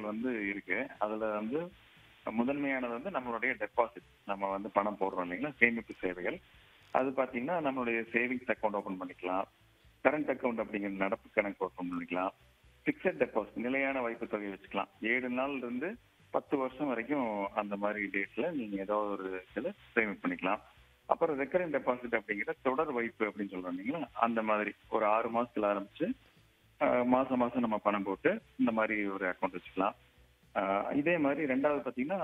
வந்து இருக்கு அதுல வந்து முதன்மையானது வந்து நம்மளுடைய டெபாசிட் நம்ம வந்து பணம் போடுறோம் இல்லைங்களா சேமிப்பு சேவைகள் அது பாத்தீங்கன்னா நம்மளுடைய சேவிங்ஸ் அக்கௌண்ட் ஓபன் பண்ணிக்கலாம் கரண்ட் அக்கௌண்ட் அப்படிங்கிற நடப்பு கணக்கு ஓபன் பண்ணிக்கலாம் பிக்சட் டெபாசிட் நிலையான வைப்பு தொகை வச்சுக்கலாம் ஏழு நாள்ல இருந்து பத்து வருஷம் வரைக்கும் அந்த மாதிரி டேட்ல நீங்க ஏதோ ஒரு இதுல சேமிப் பண்ணிக்கலாம் அப்புறம் ரெக்கரிங் டெபாசிட் அப்படிங்கிற தொடர் வைப்பு அப்படின்னு சொல்றோம் இல்லைங்களா அந்த மாதிரி ஒரு ஆறு மாசத்துல ஆரம்பிச்சு ஆஹ் மாசம் மாசம் நம்ம பணம் போட்டு இந்த மாதிரி ஒரு அக்கௌண்ட் வச்சுக்கலாம் ஆஹ் இதே மாதிரி ரெண்டாவது பாத்தீங்கன்னா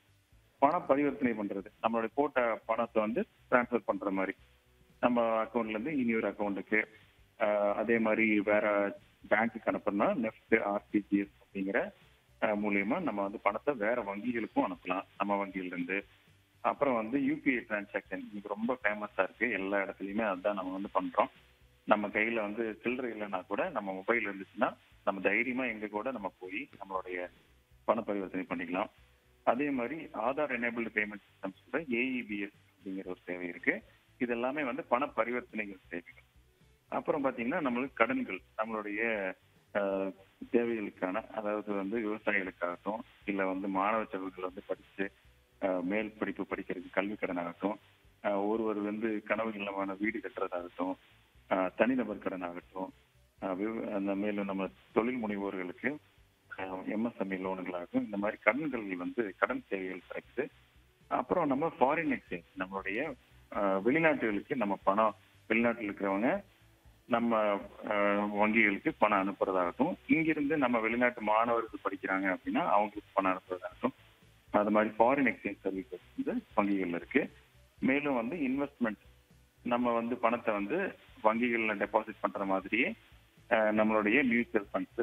பண பரிவர்த்தனை பண்றது நம்மளுடைய போட்ட பணத்தை வந்து டிரான்ஸ்ஃபர் பண்ற மாதிரி நம்ம அக்கௌண்ட்ல இருந்து இனி ஒரு அக்கௌண்ட்டுக்கு அதே மாதிரி வேற பேங்க்குக்கு அனுப்புறோம்னா நெஃப்ட் ஆர்டிஜிஎஸ் அப்படிங்கிற ஆஹ் மூலியமா நம்ம வந்து பணத்தை வேற வங்கிகளுக்கும் அனுப்பலாம் நம்ம வங்கியில இருந்து அப்புறம் வந்து யூபிஐ டிரான்சாக்ஷன் இன்னைக்கு ரொம்ப ஃபேமஸா இருக்கு எல்லா இடத்துலயுமே அதுதான் நம்ம வந்து பண்றோம் நம்ம கையில வந்து சில்லறை இல்லைன்னா கூட நம்ம மொபைல் இருந்துச்சுன்னா நம்ம தைரியமா எங்க கூட நம்ம போய் நம்மளுடைய பண பரிவர்த்தனை பண்ணிக்கலாம் அதே மாதிரி ஆதார் எனேபிள்டு பேமெண்ட் சிஸ்டம்ஸ் கூட ஏஇபிஎஸ் அப்படிங்கிற ஒரு சேவை இருக்கு இது எல்லாமே வந்து பண பரிவர்த்தனைகள் சேவைகள் அப்புறம் பாத்தீங்கன்னா நம்மளுக்கு கடன்கள் நம்மளுடைய ஆஹ், தேவைகளுக்கான அதாவது வந்து விவசாயிகளுக்காகட்டும் இல்ல வந்து மாணவ செல்வங்கள் வந்து படிச்சு ஆஹ், மேல் படிப்பு படிக்கிறதுக்கு கல்வி கடன் ஆகட்டும் ஆஹ், ஒருவர் வந்து கனவு இல்லமான வீடு கட்டுறதாகட்டும் ஆஹ், தனிநபர் கடன் ஆகட்டும் ஆஹ், விவ- அந்த மேலும் நம்ம தொழில் முனைவோர்களுக்கு எம்எஸ்எம்இ லோனுகளாகட்டும் இந்த மாதிரி கடன்கள் வந்து கடன் சேவைகள் கிடைக்குது அப்புறம் நம்ம ஃபாரின் எக்ஸ்சேஞ்ச் நம்மளுடைய ஆஹ், வெளிநாட்டுகளுக்கு நம்ம பணம் வெளிநாட்டில் இருக்கிறவங்க நம்ம ஆஹ், வங்கிகளுக்கு பணம் அனுப்புறதாகட்டும் இங்கிருந்து நம்ம வெளிநாட்டு மாணவர்கள் படிக்கிறாங்க அப்படின்னா அவங்களுக்கு பணம் அனுப்புறதாகட்டும் அது மாதிரி ஃபாரின் எக்ஸ்சேஞ்ச் சர்வீசஸ் வந்து வங்கிகள்ல இருக்கு மேலும் வந்து இன்வெஸ்ட்மெண்ட் நம்ம வந்து பணத்தை வந்து வங்கிகள்ல டெபாசிட் பண்ற மாதிரியே ஆஹ், நம்மளுடைய மியூச்சுவல் ஃபண்ட்ஸ்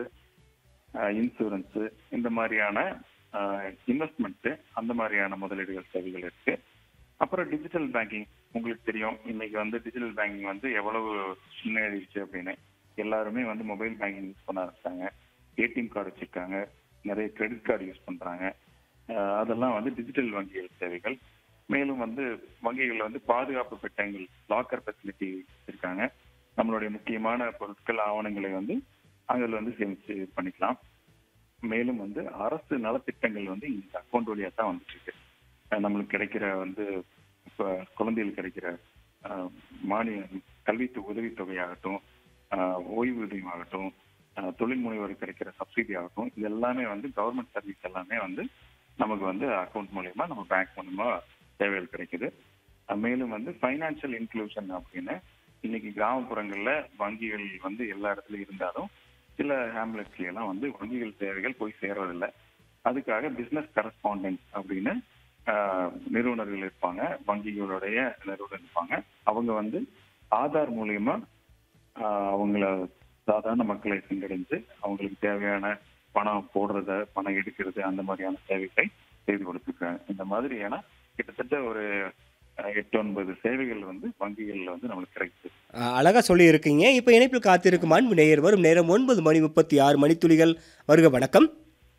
இன்சூரன்ஸ் இந்த மாதிரியான இன்வெஸ்ட்மெண்ட் அந்த மாதிரியான முதலீடுகள் சேவைகள் இருக்கு அப்புறம் டிஜிட்டல் பேங்கிங் உங்களுக்கு தெரியும் இன்னைக்கு வந்து டிஜிட்டல் பேங்கிங் வந்து எவ்வளவு முன்னேறிடுச்சு அப்படின்னு எல்லாருமே வந்து மொபைல் பேங்கிங் யூஸ் பண்ண ஆரம்பிச்சாங்க ஏடிஎம் கார்டு வச்சிருக்காங்க நிறைய கிரெடிட் கார்டு யூஸ் பண்றாங்க அஹ் அதெல்லாம் வந்து டிஜிட்டல் வங்கிகள் சேவைகள் மேலும் வந்து வங்கிகள்ல வந்து பாதுகாப்பு பெட்டங்கள் லாக்கர் ஃபெசிலிட்டி வச்சிருக்காங்க நம்மளுடைய முக்கியமான பொருட்கள் ஆவணங்களை வந்து அதில் வந்து சேமிச்சு இது பண்ணிக்கலாம் மேலும் வந்து அரசு நலத்திட்டங்கள் வந்து இந்த அக்கௌண்ட் வழியா தான் வந்துட்டு இருக்கு அஹ் நம்மளுக்கு கிடைக்கிற வந்து இப்ப குழந்தைகளுக்கு கிடைக்கிற அஹ், மானிய கல்வி உதவித்தொகையாகட்டும் அஹ், ஓய்வூதியம் ஆகட்டும் அஹ், தொழில் முனைவோருக்கு கிடைக்கிற சப்சிடி ஆகட்டும் இது எல்லாமே வந்து கவர்மெண்ட் சர்வீஸ் எல்லாமே வந்து நமக்கு வந்து அக்கௌண்ட் மூலியமா நம்ம பேங்க் மூலியமா சேவைகள் கிடைக்குது அஹ், மேலும் வந்து ஃபைனான்சியல் இன்க்ளூஷன் அப்படின்னு இன்னைக்கு கிராமப்புறங்கள்ல வங்கிகள் வந்து எல்லா இடத்துலயும் இருந்தாலும் சில ஹேம்லெட்ஸ்ல எல்லாம் வந்து வங்கிகள் சேவைகள் போய் சேர்றதில்லை அதுக்காக பிசினஸ் கரஸ்பாண்டன்ட் அப்படின்னு ஆஹ், நிறுவனர்கள் இருப்பாங்க வங்கிகளுடைய நிறுவனர் இருப்பாங்க அவங்க வந்து ஆதார் மூலியமா ஆஹ், அவங்கள சாதாரண மக்களை சென்றடைந்து அவங்களுக்கு தேவையான பணம் போடுறத பணம் எடுக்கிறது அந்த மாதிரியான சேவைகளை செய்து கொடுத்துருக்காங்க இந்த மாதிரியான கிட்டத்தட்ட ஒரு ஆஹ், எட்டு ஒன்பது சேவைகள் வந்து வங்கிகள்ல வந்து நம்மளுக்கு கிடைக்குது அஹ், அழகா சொல்லியிருக்கீங்க இப்போ இணைப்பில் காத்திருக்கும் அன்பு நேயர் வரும் நேரம் ஒன்பது மணி முப்பத்தி ஆறு மணித்துளிகள் வருக வணக்கம்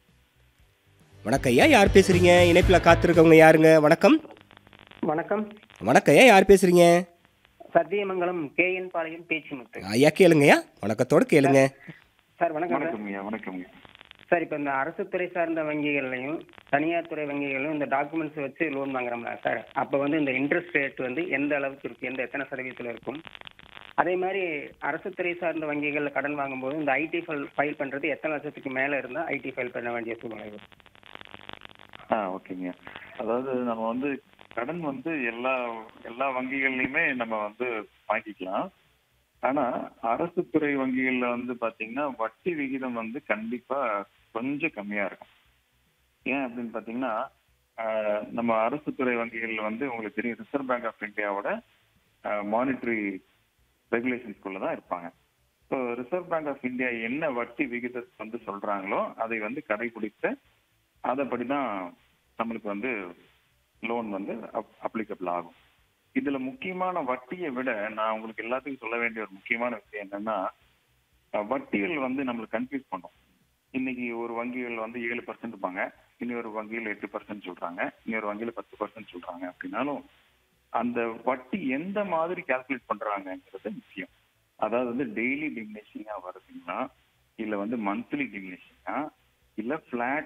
வணக்கம் ஐயா யார் பேசுறீங்க இணைப்பில் காத்திருக்கவங்க யாருங்க வணக்கம் வணக்கம் வணக்கம் ஐயா யார் பேசுறீங்க சத்தியமங்கலம் கேஎன் பாளையம் பேச்சுமுத்து ஐயா கேளுங்கய்யா வணக்கத்தோட கேளுங்க சார் வணக்கம் சார் வணக்கம் ஐயா வணக்கம் ஐயா சார் இப்போ இந்த அரசு துறை சார்ந்த வங்கிகள்லையும் தனியார் துறை வங்கிகளையும் இந்த டாக்குமெண்ட்ஸ் வச்சு லோன் வாங்குறோம்ல சார் அப்போ வந்து இந்த இன்ட்ரெஸ்ட் ரேட் வந்து எந்த அளவுக்கு இருக்கு எந்த எத்தனை சதவீதத்தில் இருக்கும் அதே மாதிரி அரசு துறை சார்ந்த வங்கிகளில் கடன் வாங்கும்போது இந்த ஐடி ஃபைல் ஃபைல் பண்ணுறது எத்தனை லட்சத்துக்கு மேலே இருந்தால் ஐடி ஃபைல் பண்ண வேண்டிய சூழ்நிலை வரும் ஆ ஓகேங்க அதாவது நம்ம வந்து கடன் வந்து எல்லா எல்லா வங்கிகள்லயுமே நம்ம வந்து வாங்கிக்கலாம் ஆனா அரசு துறை வங்கிகள்ல வந்து பாத்தீங்கன்னா வட்டி விகிதம் வந்து கண்டிப்பா கொஞ்சம் கம்மியா இருக்கும் ஏன் அப்படின்னு பாத்தீங்கன்னா ஆஹ், நம்ம அரசு துறை வங்கிகள்ல வந்து உங்களுக்கு தெரியும் ரிசர்வ் பேங்க் ஆஃப் இந்தியாவோட மானிட்டரி ரெகுலேஷன்ஸ்குள்ள தான் இருப்பாங்க so Reserve Bank of India என்ன வட்டி விகிதத்தை வந்து சொல்றாங்களோ அதை வந்து கடைபிடித்து அதப்படி தான் நம்மளுக்கு வந்து லோன் வந்து அப்ளிகபிள் ஆகும் இதுல முக்கியமான வட்டியை விட நான் உங்களுக்கு எல்லாத்துக்கும் சொல்ல வேண்டிய ஒரு முக்கியமான விஷயம் என்னன்னா அஹ், வட்டிகள் வந்து நம்மளுக்கு கன்ஃபியூஸ் பண்ணும் இன்னைக்கு ஒரு வங்கிகள் வந்து ஏழு பர்சன்ட் இருப்பாங்க இன்னொரு வங்கியில் எட்டு பர்சன்ட் சொல்றாங்க இன்னொரு வங்கியில பத்து பர்சன்ட் சொல்றாங்க அப்படின்னாலும் அந்த வட்டி எந்த மாதிரி கால்குலேட் பண்றாங்கங்கிறது முக்கியம் அதாவது வந்து டெய்லி டிமினிஷிங்கா வருதுங்களா இல்ல வந்து மந்த்லி டிமினிஷிங்கா இல்ல பிளாட்